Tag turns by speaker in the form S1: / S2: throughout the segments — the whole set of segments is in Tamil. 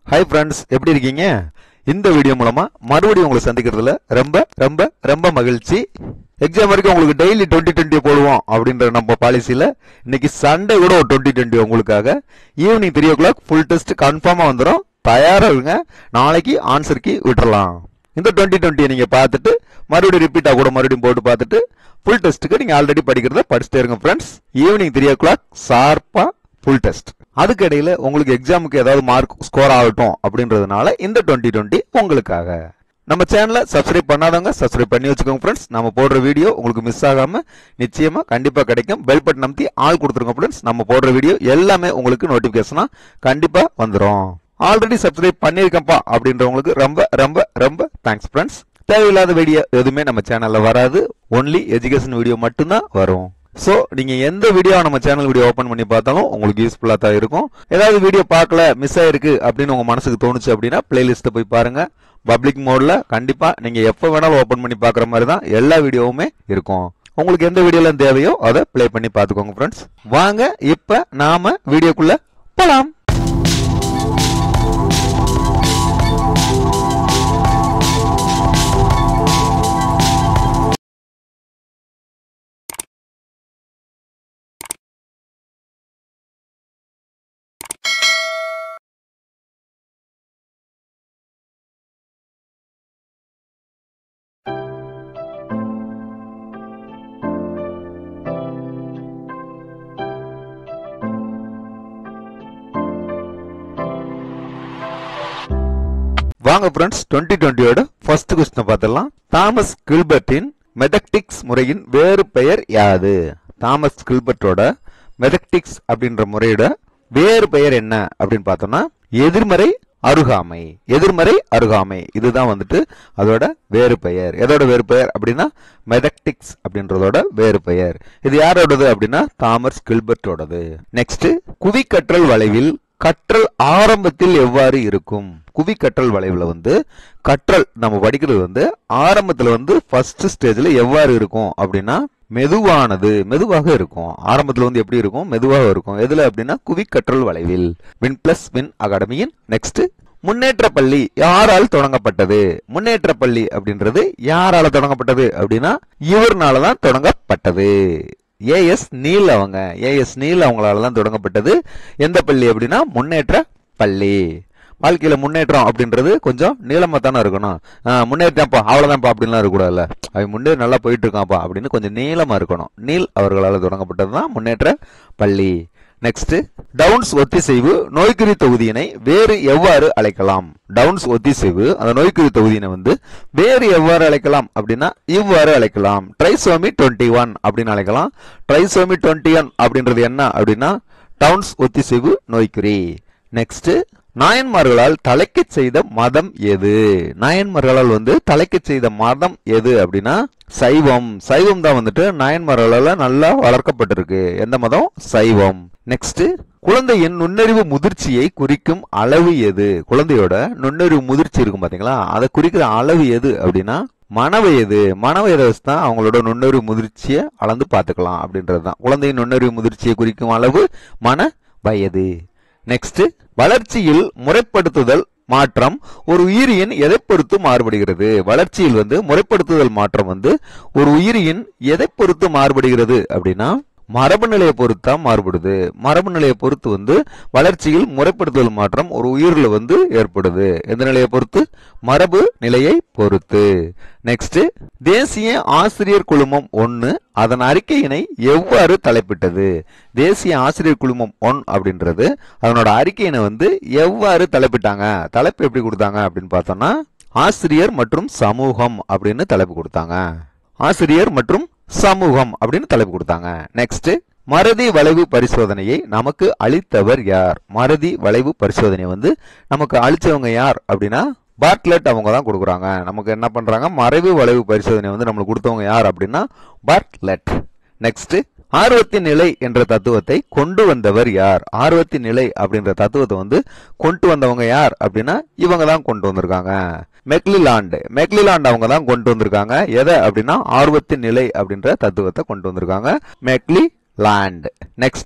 S1: ஹாய் ஃப்ரெண்ட்ஸ் எப்படி இருக்கீங்க இந்த வீடியோ மூலமா மறுபடியும் உங்களை சந்திக்கிறதுல ரொம்ப ரொம்ப ரொம்ப மகிழ்ச்சி எக்ஸாம் வரைக்கும் உங்களுக்கு டெய்லி டுவெண்ட்டி டுவெண்ட்டி போடுவோம் அப்படின்ற நம்ம பாலிசியில இன்னைக்கு சண்டே கூட ஒரு டுவெண்ட்டி டுவெண்ட்டி உங்களுக்காக evening three o'clock full test கன்ஃபார்மா வந்துடும் தயாரா இருங்க நாளைக்கு ஆன்சர் கீ விட்டுறலாம் இந்த டுவெண்ட்டி டுவெண்ட்டியை நீங்க பார்த்துட்டு மறுபடியும் ரிப்பீட்டா கூட மறுபடியும் போட்டு பார்த்துட்டு ஃபுல் டெஸ்ட்டுக்கு நீங்க ஆல்ரெடி படிக்கிறத படிச்சுட்டே இருங்க friends evening three o'clock ஷார்ப்பா ஃபுல் டெஸ்ட் அதுக்கு இடையில உங்களுக்கு எக்ஸாமுக்கு ஏதாவது மார்க் ஸ்கோர் ஆகட்டும் அப்படின்றதுனால இந்த டுவெண்ட்டி டுவெண்ட்டி உங்களுக்காக நம்ம சேனலை சப்ஸ்கிரைப் பண்ணாதவங்க சப்ஸ்கிரைப் பண்ணி வச்சுக்கோங்க ஃப்ரெண்ட்ஸ் நம்ம போடுற வீடியோ உங்களுக்கு மிஸ் ஆகாம நிச்சயமா கண்டிப்பா கிடைக்கும் பெல் பட்டன் அமுத்தி ஆள் கொடுத்துருங்க ஃப்ரெண்ட்ஸ் நம்ம போடுற வீடியோ எல்லாமே உங்களுக்கு நோட்டிபிகேஷனா கண்டிப்பா வந்துரும் ஆல்ரெடி சப்ஸ்கிரைப் பண்ணியிருக்கப்பா அப்படின்றவங்களுக்கு ரொம்ப ரொம்ப ரொம்ப தேங்க்ஸ் ஃப்ரெண்ட்ஸ் தேவையில்லாத வீடியோ எதுவுமே நம்ம சேனல்ல வராது ஒன்லி எஜுகேஷன் வீடியோ மட்டும்தான் வரும் சோ நீங்க எந்த வீடியோ நம்ம சேனல் வீடியோ ஓபன் பண்ணி பார்த்தாலும் உங்களுக்கு யூஸ்ஃபுல்லா தான் இருக்கும் ஏதாவது வீடியோ பார்க்கல மிஸ் ஆயிருக்கு அப்படின்னு உங்க மனசுக்கு தோணுச்சு அப்படின்னா பிளேலிஸ்ட்டை போய் பாருங்க பப்ளிக் மோட்ல கண்டிப்பா நீங்க எப்ப வேணாலும் ஓபன் பண்ணி பார்க்குற மாதிரி தான் எல்லா வீடியோவுமே இருக்கும் உங்களுக்கு எந்த வீடியோலாம் தேவையோ அதை ப்ளே பண்ணி பார்த்துக்கோங்க ஃப்ரெண்ட்ஸ் வாங்க இப்ப நாம வீடியோக்குள்ள போலாம் வாங்க ஃப்ரெண்ட்ஸ் டுவெண்ட்டி டுவெண்ட்டியோட ஃபர்ஸ்ட் கொஸ்டின் பார்த்துடலாம் தாமஸ் கில்பர்ட்டின் மெதக்டிக்ஸ் முறையின் வேறு பெயர் யாது தாமஸ் கில்பர்ட்டோட மெதக்டிக்ஸ் அப்படின்ற முறையோட வேறு பெயர் என்ன அப்படின்னு பார்த்தோம்னா எதிர்மறை அருகாமை எதிர்மறை அருகாமை இதுதான் வந்துட்டு அதோட வேறு பெயர் எதோட வேறு பெயர் அப்படின்னா மெதக்டிக்ஸ் அப்படின்றதோட வேறு பெயர் இது யாரோடது அப்படின்னா தாமஸ் கில்பர்ட்டோடது நெக்ஸ்ட் குவிக்கற்றல் வளைவில் கற்றல் ஆரம்பத்தில் எவ்வாறு இருக்கும் குவி கற்றல் வளைவுல வந்து கற்றல் நம்ம படிக்கிறது வந்து ஆரம்பத்துல வந்து ஃபர்ஸ்ட் ஸ்டேஜ்ல எவ்வாறு இருக்கும் அப்படின்னா மெதுவானது மெதுவாக இருக்கும் ஆரம்பத்துல வந்து எப்படி இருக்கும் மெதுவாக இருக்கும் எதுல அப்படின்னா குவி கற்றல் வளைவில் வின் பிளஸ் வின் அகாடமியின் நெக்ஸ்ட் முன்னேற்ற பள்ளி யாரால் தொடங்கப்பட்டது முன்னேற்ற பள்ளி அப்படின்றது யாரால தொடங்கப்பட்டது அப்படின்னா இவர்னால தான் தொடங்கப்பட்டது ஏஎஸ் நீல் அவங்க ஏஎஸ் நீல் அவங்களால தான் தொடங்கப்பட்டது எந்த பள்ளி அப்படின்னா முன்னேற்ற பள்ளி வாழ்க்கையில முன்னேற்றம் அப்படின்றது கொஞ்சம் நீளமா தானே இருக்கணும் ஆஹ் முன்னேற்றம்ப்பா அவ்வளவுதான்ப்பா அப்படின்லாம் இருக்கக்கூடாதுல்ல அவன் முன்னே நல்லா போயிட்டு இருக்கான்ப்பா அப்படின்னு கொஞ்சம் நீளமா இருக்கணும் நீல் அவர்களால் தொடங்கப்பட்டது தான் முன்னேற்ற பள்ளி நெக்ஸ்ட் டவுன்ஸ் ஒத்திசைவு நோய்க்குறி தொகுதியினை வேறு எவ்வாறு அழைக்கலாம் டவுன்ஸ் ஒத்திசைவு அந்த நோய்க்குறி தொகுதியினை வந்து வேறு எவ்வாறு அழைக்கலாம் அப்படின்னா இவ்வாறு அழைக்கலாம் ட்ரைசோமி டுவெண்ட்டி ஒன் அப்படின்னு அழைக்கலாம் ட்ரைசோமி டுவெண்ட்டி ஒன் அப்படின்றது என்ன அப்படின்னா டவுன்ஸ் ஒத்திசைவு நோய்க்குறி நெக்ஸ்ட் நாயன்மார்களால் தலைக்கச் செய்த மதம் எது நாயன்மார்களால் வந்து தலைக்கச் செய்த மதம் எது அப்படின்னா சைவம் சைவம் தான் வந்துட்டு நாயன்மார்களால நல்லா வளர்க்கப்பட்டிருக்கு எந்த மதம் சைவம் நெக்ஸ்ட் குழந்தையின் நுண்ணறிவு முதிர்ச்சியை குறிக்கும் அளவு எது குழந்தையோட நுண்ணறிவு முதிர்ச்சி இருக்கும் பாத்தீங்களா அதை குறிக்கிற அளவு எது அப்படின்னா மனவயது மனவயதை வச்சு தான் அவங்களோட நுண்ணறிவு முதிர்ச்சியை அளந்து பார்த்துக்கலாம் அப்படின்றது தான் குழந்தையின் நுண்ணறிவு முதிர்ச்சியை குறிக்கும் அளவு மன வயது நெக்ஸ்ட் வளர்ச்சியில் முறைப்படுத்துதல் மாற்றம் ஒரு உயிரியின் எதை பொறுத்து மாறுபடுகிறது வளர்ச்சியில் வந்து முறைப்படுத்துதல் மாற்றம் வந்து ஒரு உயிரியின் எதை பொறுத்து மாறுபடுகிறது அப்படின்னா மரபு நிலையை பொறுத்து தான் மாறுபடுது மரபு நிலையை பொறுத்து வந்து வளர்ச்சியில் முறைப்படுத்துதல் மாற்றம் ஒரு உயிரில் வந்து ஏற்படுது எந்த நிலையை பொறுத்து மரபு நிலையை பொறுத்து நெக்ஸ்ட் தேசிய ஆசிரியர் குழுமம் ஒன்னு அதன் அறிக்கையினை எவ்வாறு தலைப்பிட்டது தேசிய ஆசிரியர் குழுமம் ஒன் அப்படின்றது அதனோட அறிக்கையினை வந்து எவ்வாறு தலைப்பிட்டாங்க தலைப்பு எப்படி கொடுத்தாங்க அப்படின்னு பார்த்தோம்னா ஆசிரியர் மற்றும் சமூகம் அப்படின்னு தலைப்பு கொடுத்தாங்க ஆசிரியர் மற்றும் சமூகம் அப்படின்னு தலைப்பு கொடுத்தாங்க நெக்ஸ்ட் மறதி வளைவு பரிசோதனையை நமக்கு அளித்தவர் யார் மறதி வளைவு பரிசோதனை வந்து நமக்கு அளிச்சவங்க யார் அப்படின்னா பார்ட்லெட் அவங்க தான் கொடுக்குறாங்க நமக்கு என்ன பண்றாங்க மறைவு வளைவு பரிசோதனை வந்து நம்மளுக்கு கொடுத்தவங்க யார் அப்படின்னா பார்ட்லெட் நெக்ஸ்ட் ஆர்வத்தின் நிலை என்ற தத்துவத்தை கொண்டு வந்தவர் யார் ஆர்வத்தின் நிலை அப்படின்ற தத்துவத்தை வந்து கொண்டு வந்தவங்க யார் அப்படின்னா இவங்க தான் கொண்டு வந்திருக்காங்க மெக்லிலாண்ட் மெக்லிலாண்ட் அவங்க தான் கொண்டு வந்திருக்காங்க எதை அப்படின்னா ஆர்வத்தின் நிலை அப்படின்ற தத்துவத்தை கொண்டு வந்திருக்காங்க மெக்லி லேண்ட் நெக்ஸ்ட்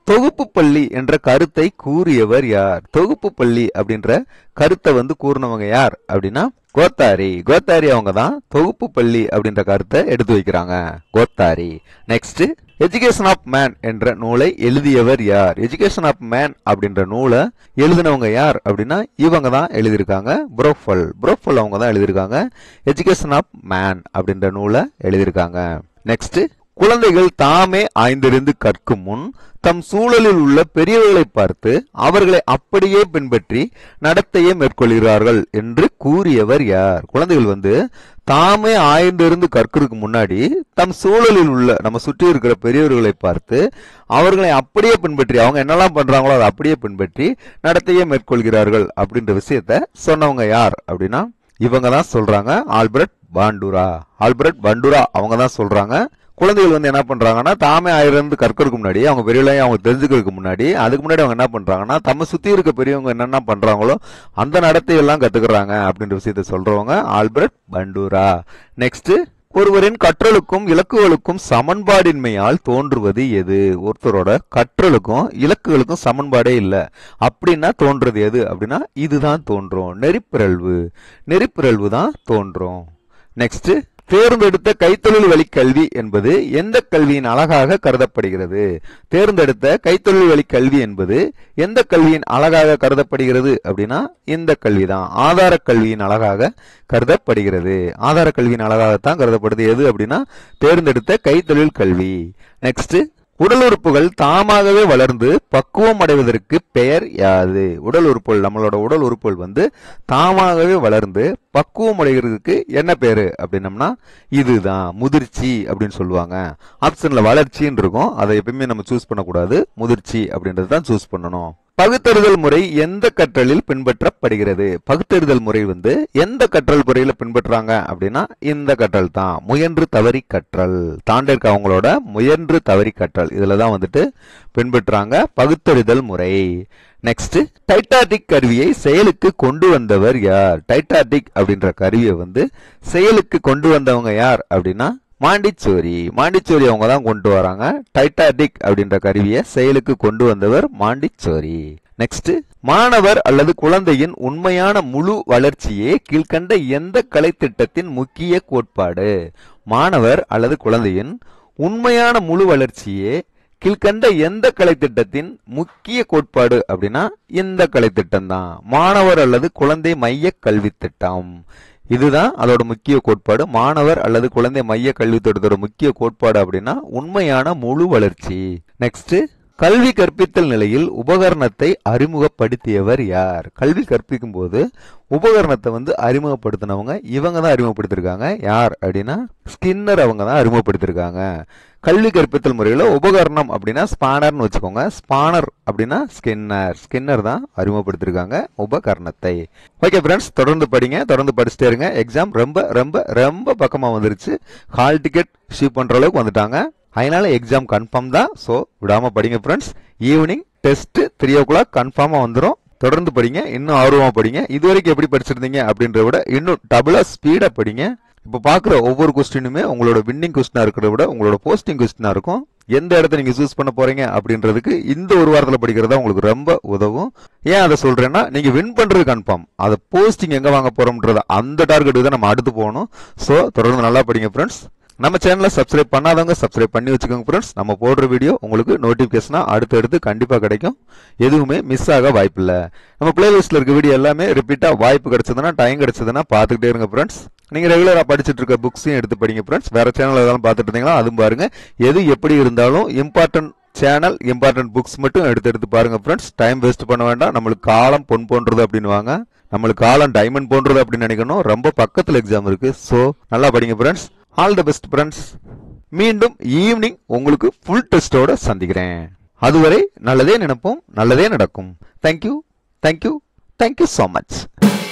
S1: தொகுப்பு பள்ளி என்ற கருத்தை கூறியவர் யார் தொகுப்பு பள்ளி அப்படின்ற கருத்தை வந்து கூறினவங்க யார் அப்படின்னா கோத்தாரி கோத்தாரி அவங்க தான் தொகுப்பு பள்ளி அப்படின்ற கருத்தை எடுத்து வைக்கிறாங்க Kothari next education of man என்ற நூலை எழுதியவர் யார் எஜுகேஷன் ஆஃப் மேன் அப்படின்ற நூலை எழுதினவங்க யார் அப்படின்னா இவங்க தான் எழுதியிருக்காங்க புரோஃபல் புரோஃபல் அவங்க தான் எழுதியிருக்காங்க எஜுகேஷன் ஆஃப் மேன் அப்படின்ற நூலை எழுதியிருக்காங்க நெக்ஸ்ட் குழந்தைகள் தாமே ஆய்ந்திருந்து கற்கும் முன் தம் சூழலில் உள்ள பெரியவர்களை பார்த்து அவர்களை அப்படியே பின்பற்றி நடத்தையை மேற்கொள்கிறார்கள் என்று கூறியவர் யார் குழந்தைகள் வந்து தாமே ஆய்ந்திருந்து கற்கிறதுக்கு முன்னாடி தம் சூழலில் உள்ள நம்ம சுற்றி இருக்கிற பெரியவர்களை பார்த்து அவர்களை அப்படியே பின்பற்றி அவங்க என்னெல்லாம் பண்றாங்களோ அதை அப்படியே பின்பற்றி நடத்தையை மேற்கொள்கிறார்கள் அப்படின்ற விஷயத்த சொன்னவங்க யார் அப்படின்னா இவங்க தான் சொல்றாங்க ஆல்பர்ட் பாண்டுரா ஆல்பர்ட் பண்டுரா அவங்க தான் சொல்றாங்க குழந்தைகள் வந்து என்ன பண்றாங்கன்னா தாமே ஆயிரம் கற்கிறதுக்கு முன்னாடி அவங்க பெரியவங்களையும் அவங்க தெரிஞ்சுக்கிறதுக்கு முன்னாடி அதுக்கு முன்னாடி அவங்க என்ன பண்றாங்கன்னா தம்ம சுத்தி இருக்க பெரியவங்க என்னென்ன பண்றாங்களோ அந்த நடத்தையெல்லாம் கத்துக்கிறாங்க அப்படின்ற விஷயத்த சொல்றவங்க ஆல்பர்ட் பண்டூரா நெக்ஸ்ட் ஒருவரின் கற்றலுக்கும் இலக்குகளுக்கும் சமன்பாடின்மையால் தோன்றுவது எது ஒருத்தரோட கற்றலுக்கும் இலக்குகளுக்கும் சமன்பாடே இல்லை அப்படின்னா தோன்றது எது அப்படின்னா இதுதான் தோன்றும் நெறிப்பிரல்வு நெறிப்பிரல்வு தான் தோன்றும் நெக்ஸ்ட் தேர்ந்தெடுத்த கைத்தொழில் வழி கல்வி என்பது எந்த கல்வியின் அழகாக கருதப்படுகிறது தேர்ந்தெடுத்த கைத்தொழில் வழி கல்வி என்பது எந்த கல்வியின் அழகாக கருதப்படுகிறது அப்படின்னா இந்த கல்விதான் ஆதார கல்வியின் அழகாக கருதப்படுகிறது ஆதார கல்வியின் அழகாகத்தான் கருதப்படுது எது அப்படின்னா தேர்ந்தெடுத்த கைத்தொழில் கல்வி நெக்ஸ்ட் உடல் உறுப்புகள் தாமாகவே வளர்ந்து பக்குவம் அடைவதற்கு பெயர் யாது உடல் உறுப்புகள் நம்மளோட உடல் உறுப்புகள் வந்து தாமாகவே வளர்ந்து பக்குவம் அடைகிறதுக்கு என்ன பேரு அப்படின்னம்னா இதுதான் முதிர்ச்சி அப்படின்னு சொல்லுவாங்க ஆப்ஷன்ல வளர்ச்சின்னு இருக்கும் அதை எப்பயுமே நம்ம சூஸ் பண்ணக்கூடாது முதிர்ச்சி அப்படின்றது தான் சூஸ் பண்ணணும் பகுத்தறிதல் முறை எந்த கற்றலில் பின்பற்றப்படுகிறது பகுத்தறிதல் முறை வந்து எந்த கற்றல் முறையில பின்பற்றுறாங்க அப்படின்னா இந்த கற்றல் தான் முயன்று தவறி கற்றல் தாண்டிருக்க அவங்களோட முயன்று தவறி கற்றல் இதுல தான் வந்துட்டு பின்பற்றுறாங்க பகுத்தறிதல் முறை நெக்ஸ்ட் டைட்டாட்டிக் கருவியை செயலுக்கு கொண்டு வந்தவர் யார் டைட்டாட்டிக் அப்படின்ற கருவியை வந்து செயலுக்கு கொண்டு வந்தவங்க யார் அப்படின்னா மாண்டிச்சோரி மாண்டிச்சோரி அவங்க தான் கொண்டு வராங்க டைட்டாட்டிக் அப்படின்ற கருவியை செயலுக்கு கொண்டு வந்தவர் மாண்டிச்சோரி நெக்ஸ்ட் மாணவர் அல்லது குழந்தையின் உண்மையான முழு வளர்ச்சியே கீழ்கண்ட எந்த கலைத்திட்டத்தின் முக்கிய கோட்பாடு மாணவர் அல்லது குழந்தையின் உண்மையான முழு வளர்ச்சியே கீழ்கண்ட எந்த கலைத்திட்டத்தின் முக்கிய கோட்பாடு அப்படின்னா இந்த கலைத்திட்டம் தான் மாணவர் அல்லது குழந்தை மைய கல்வி திட்டம் இதுதான் அதோட முக்கிய கோட்பாடு மாணவர் அல்லது குழந்தை மைய கல்வி திட்டத்தோட முக்கிய கோட்பாடு அப்படின்னா உண்மையான முழு வளர்ச்சி நெக்ஸ்ட் கல்வி கற்பித்தல் நிலையில் உபகரணத்தை அறிமுகப்படுத்தியவர் யார் கல்வி கற்பிக்கும் போது உபகரணத்தை வந்து அறிமுகப்படுத்தினவங்க இவங்க தான் அறிமுகப்படுத்திருக்காங்க யார் அப்படின்னா ஸ்கின்னர் அவங்க தான் அறிமுகப்படுத்திருக்காங்க கல்வி கற்பித்தல் முறையில் உபகரணம் அப்படின்னா ஸ்பானர்னு வச்சுக்கோங்க ஸ்பானர் அப்படின்னா ஸ்கின்னர் ஸ்கின்னர் தான் அறிமுகப்படுத்திருக்காங்க உபகரணத்தை ஓகே ஃப்ரெண்ட்ஸ் தொடர்ந்து படிங்க தொடர்ந்து படிச்சுட்டே இருங்க எக்ஸாம் ரொம்ப ரொம்ப ரொம்ப பக்கமாக வந்துருச்சு ஹால் டிக்கெட் ஷீப் பண்ணுற அளவுக்கு வந்துட்டாங்க அதனால எக்ஸாம் கன்ஃபார்ம் தான் ஸோ விடாம படிங்க friends evening test three o'clock கன்ஃபார்மாக வந்துடும் தொடர்ந்து படிங்க இன்னும் ஆர்வமாக படிங்க இது வரைக்கும் எப்படி படிச்சிருந்தீங்க அப்படின்றத விட இன்னும் டபுளாக ஸ்பீடாக படிங்க இப்போ பார்க்குற ஒவ்வொரு கொஸ்டினுமே உங்களோட வின்னிங் கொஸ்டினாக இருக்கிறத விட உங்களோட போஸ்டிங் கொஸ்டினாக இருக்கும் எந்த இடத்த நீங்கள் சூஸ் பண்ண போறீங்க அப்படின்றதுக்கு இந்த ஒரு வாரத்தில் படிக்கிறதா உங்களுக்கு ரொம்ப உதவும் ஏன் அதை சொல்றேன்னா நீங்கள் வின் பண்ணுறது கன்ஃபார்ம் அதை போஸ்டிங் எங்கே வாங்க போறோம்ன்றத அந்த டார்கெட்டுக்கு தான் நம்ம அடுத்து போகணும் ஸோ தொடர்ந்து நல்லா படிங்க ஃப்ரெண்ட்ஸ் நம்ம சேனலை சப்ஸ்கிரைப் பண்ணாதவங்க சப்ஸ்கிரைப் பண்ணி வச்சுக்கோங்க ஃப்ரெண்ட்ஸ் நம்ம போடுற வீடியோ உங்களுக்கு நோட்டிஃபிகேஷனா அடுத்தடுத்து கண்டிப்பாக கிடைக்கும் எதுவுமே மிஸ் ஆக வாய்ப்பு இல்லை நம்ம பிளேலிஸ்ட்ல இருக்க வீடியோ எல்லாமே ரிப்பீட்டா வாய்ப்பு கிடைச்சதுன்னா டைம் கிடைச்சதுன்னா பார்த்துக்கிட்டே இருங்க ஃப்ரெண்ட்ஸ் நீங்க ரெகுலரா படிச்சுட்டு இருக்க புக்ஸையும் எடுத்து படிங்க ஃப்ரெண்ட்ஸ் வேற சேனல் ஏதாவது பார்த்துட்டு இருந்தீங்களா அதுவும் பாருங்க எது எப்படி இருந்தாலும் இம்பார்ட்டன்ட் சேனல் இம்பார்ட்டன்ட் புக்ஸ் மட்டும் எடுத்து எடுத்து பாருங்க ஃப்ரெண்ட்ஸ் டைம் வேஸ்ட் பண்ண வேண்டாம் நம்மளுக்கு காலம் பொன் போன்றது அப்படின்னு வாங்க நம்மளுக்கு காலம் டைமண்ட் போன்றது அப்படின்னு நினைக்கணும் ரொம்ப பக்கத்துல எக்ஸாம் இருக்கு ஸோ நல்லா படிங்க friends all the best friends மீண்டும் ஈவினிங் உங்களுக்கு ஃபுல் டெஸ்டோட சந்திக்கிறேன் அதுவரை நல்லதே நினைப்போம் நல்லதே நடக்கும் thank you thank you thank you so much